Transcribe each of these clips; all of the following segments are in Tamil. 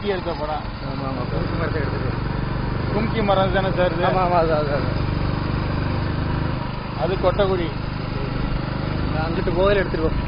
சுற்றி எடுத்த படம் ஆமாம் ஆமாம் குறுக்கு மரத்தை எடுத்துட்டு கும்கி மரம் தானே சார் இது ஆமாம் ஆமாம் அது அது அது அது கொட்டக்குடி அங்கிட்டு கோயில் எடுத்துட்டு போ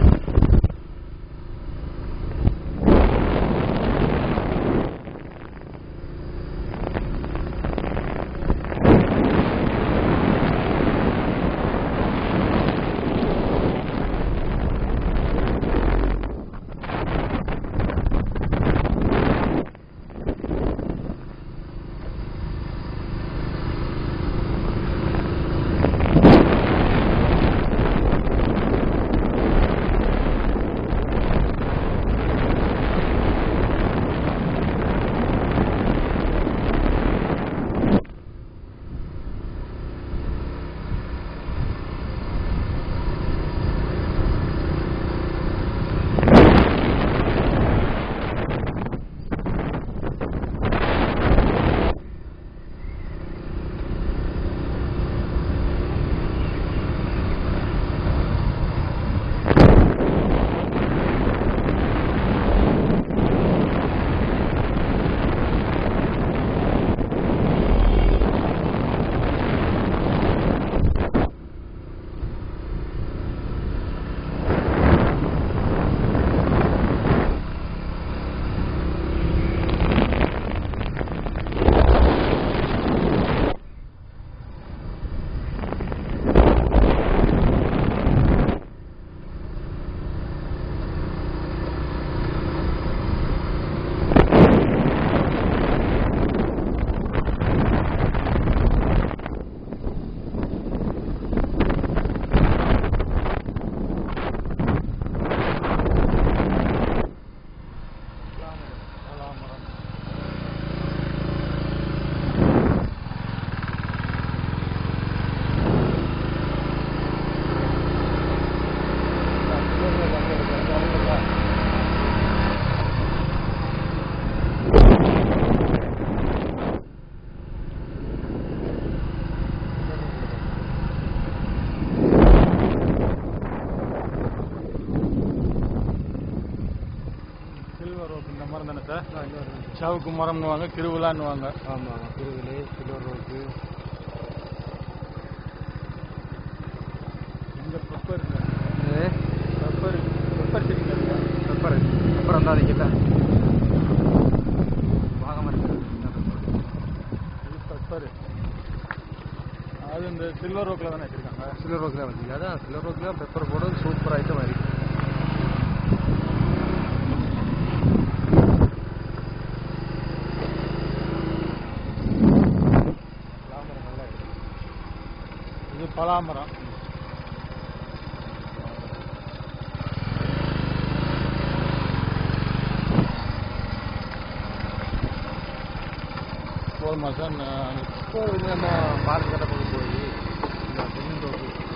பலாமரம் சில்வர் ரோப் இந்த மரம் தானே சார் சவுக்கு மரம்னுவாங்க கிருவிழான்னுவாங்க ஆமாம் ஆமாம் திருவிழி சில்வர் ரோக்கு இந்த பெப்பர் இருக்கு. இது பெப்பர் பெப்பர் செடி இருக்கா பெப்பர் பெப்பர் வந்தால் அதுக்கிட்ட வாங்க மரம் இது பெப்பர் அது இந்த சில்வர் ரோக்கில் தானே வச்சிருக்காங்க சில்வர் ரோக்கில் வந்து அதான் சில்வர் ரோக்கில் பெப்பர் போடுறது சூப்பர் ஐட்டம் மாதிரி பலாமரம் நல்லா இருக்கு இது பலாமரம் போதுமா சார் நான் இப்போ வந்து நம்ம பார்க் கட்ட போய் போய் இந்த தென்னின் ரோக்கு